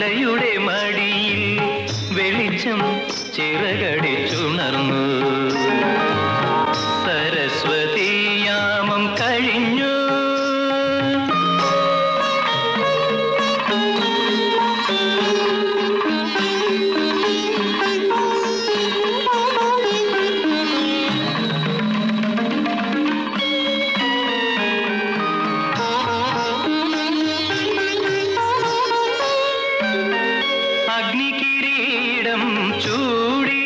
മലയുടെ മടിയിൽ വെളിച്ചം ചിറകടിച്ചുണർന്നു സരസ്വതിയാമം കഴിഞ്ഞു അഗ്നികിരീടം ചൂടി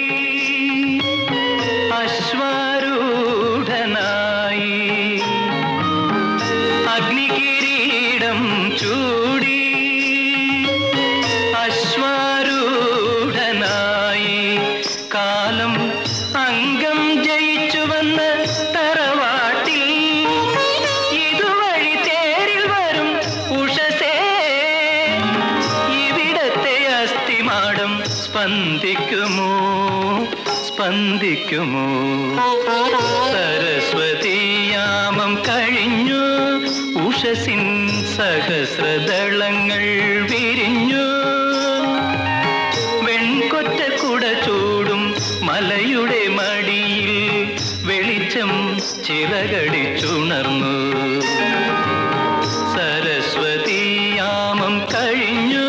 അശ്വാരൂഢനായി അഗ്നികിരീടം ചൂടി അശ്വാരൂഢനായി കാലം അംഗം ജയിച്ചു വന്ന തറവാട്ടിൽ ഇതുവഴി തേരിൽ വരും ഉഷസേ ഇവിടത്തെ അസ്ഥിമാടം സ്പന്ദിക്കുമോ സ്പന്ദിക്കുമോ സരസ്വതിയാമം കഴിഞ്ഞു ഉഷസിൻ സഹസ്രദളങ്ങൾ വിരിഞ്ഞു വെൺകൊറ്റ കുട ചൂടും മലയുടെ മടിയിൽ വെളിച്ചം ചിറകടിച്ചുണർന്നു സരസ്വതിയാമം കഴിഞ്ഞു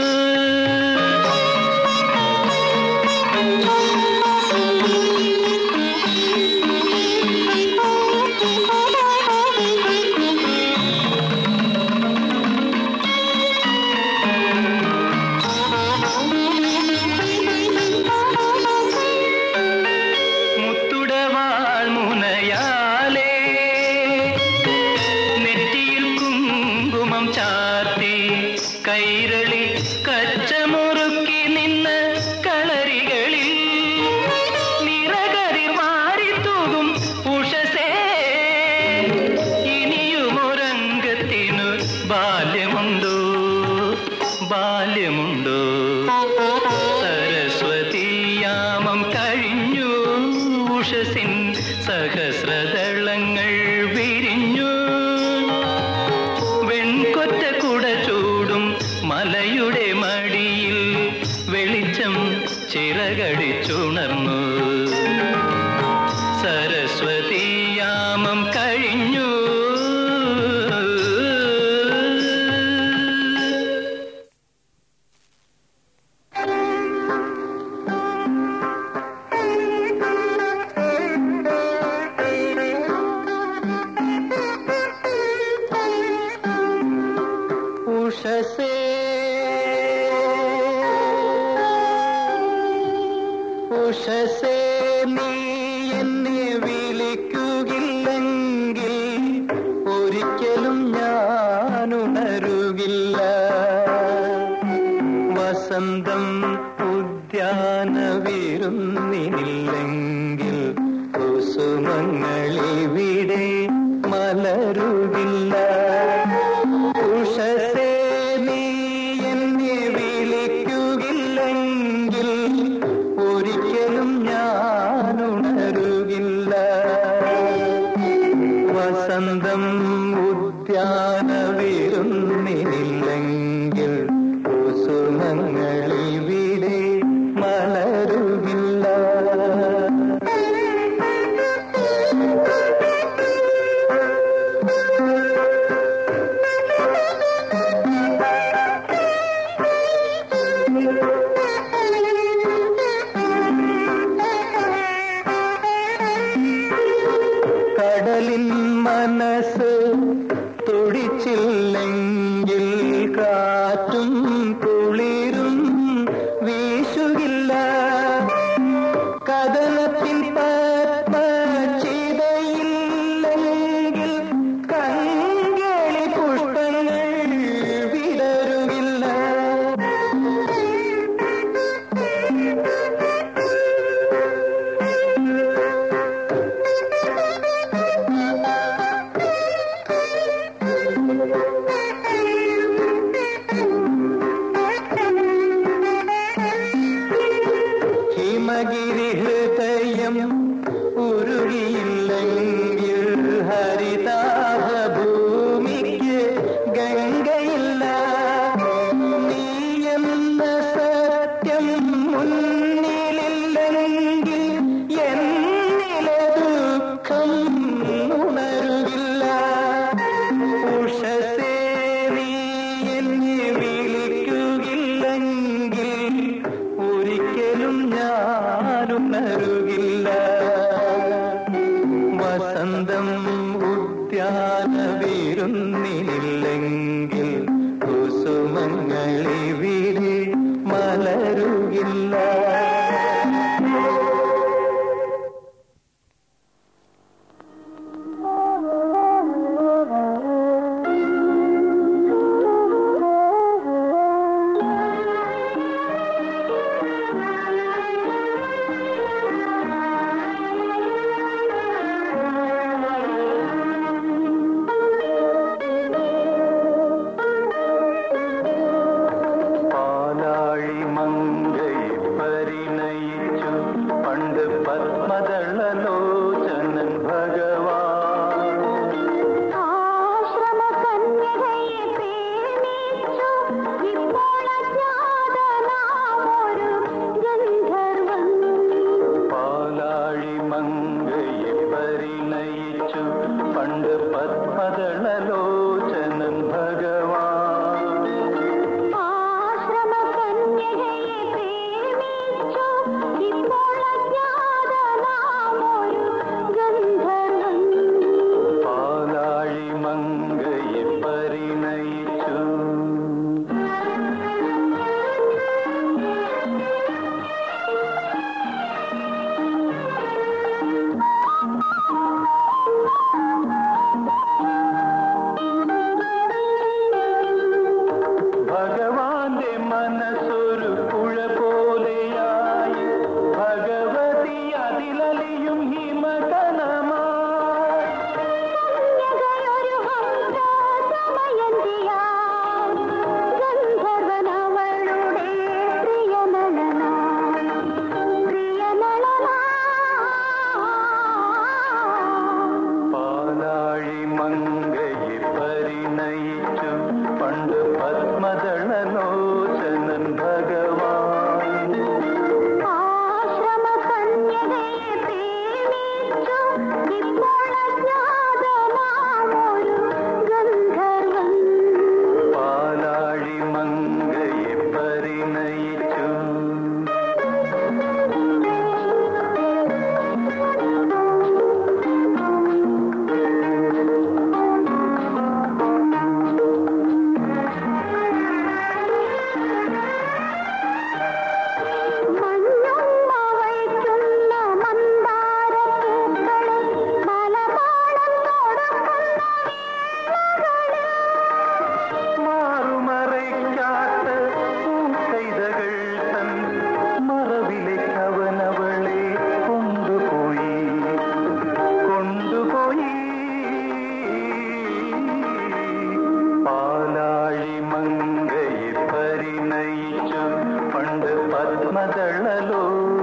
മുത്തുടവാൾ മുനയാലേ നെറ്റിയിൽ കുങ്കുമം ചാർത്തി കൈരളി കച്ചമുറുക്കി നിന്ന് കളരികളിൽ നിറകതിർ മാറിത്തൂകും ഉഷസേ ഇനിയുമൊരംഗത്തിനു ബാല്യമുണ്ടോ ബാല്യമുണ്ടോ സരസ്വതിയാമം കഴിഞ്ഞു ഉഷസിൻ സഹസ്രദളങ്ങൾ വിരിഞ്ഞു വെൺകൊറ്റ കുട ചൂടും മലയുടെ മടിയിൽ വെളിച്ചം ചിറകടിച്ചുണർന്നു സരസ്വതിയാമം കഴിഞ്ഞു ഉഷസേ ഉഷസേ നീ എന്നെ വിളിക്കുകില്ലെങ്കിൽ ഒരിക്കലും ഞാനുണരുകില്ല വസന്തം ഉദ്യാനവിരുന്നില്ലെങ്കിൽ കുസുമങ്ങളിവിടെ മലരുകില്ല ഉഷസേ നീ എന്നെ വിളിക്കുകില്ലെങ്കിൽ ഒരിക്കലും ഞാനുണരുകില്ല വസന്തം ഉദ്യാനവിരുന്നില്ലെങ്കിൽ കുസുമങ്ങളിവിടെ മലരുകില്ല കടലിൻ മനസ്സ് തുടിച്ചില്ലെങ്കിൽ കാറ്റും കുളിരും വീശുകില്ല കഥനത്തിൻ പത്മചിതയില്ലെങ്കിൽ കൺകളി പുഷ്പങ്ങൾ വിടരുകില്ല വിരുന്നിനില്ലെങ്കിൽ കുസുമങ്ങളിവിടെ മലരുകില്ല പാലാഴി മങ്കയെ പരിണയിച്ചു പണ്ട് പത്മദളലോചനൻ ഭഗവാൻ ആശ്രമകന്യകയെ പ്രേമിച്ചു ഇപ്പോൾ അജ്ഞാതനാമൊരു ഗന്ധർവൻ പാലാഴി മങ്കയെ പരിണയിച്ചു പണ്ട് പത്മദളലോചനൻ ഭഗവാൻ ആശ്രമകന്യകയെ പ്രേമിച്ചു ഇപ്പോൾ അജ്ഞാതനാമൊരു ഗന്ധർവൻ പാലാഴി മങ്കയെ പരിണയിച്ചു ഭഗവാന്റെ മനസ്സൊരു പുഴ പോലെയായി ഭഗവതി അതിലലിയും ഹിമകണമായി കന്യകയൊരു ഹംസമയന്തിയാൽ ഗന്ധർവനവളുടെ പ്രിയനളനായി പ്രിയനളനായി പാലാഴി മങ്കയെ പരിണയിച്ചു പണ്ട് പത്മദളലോചനൻ ഭഗവാൻ ആശ്രമകന്യകയെ പ്രേമിച്ചു ഇപ്പോൾ അജ്ഞാതനാമൊരു ഗന്ധർവൻ പാലാഴി മങ്കയെ പരിണയിച്ചു മഞ്ഞുമ്മ വയ്ക്കുന്ന മന്ദാരപ്പൂക്കളെ മലതാളം തൊടുക്കുന്ന വേളകളിൽ മാറുമറയ്ക്കാത്ത പൂക്കൈതകൾ തൻ മറവിലേക്ക് അവനവളെ കൊണ്ടുപോയി കൊണ്ടുപോയി പാലാഴി മങ്കയെ പരിണയിച്ചു പണ്ട് പത്മദളലോ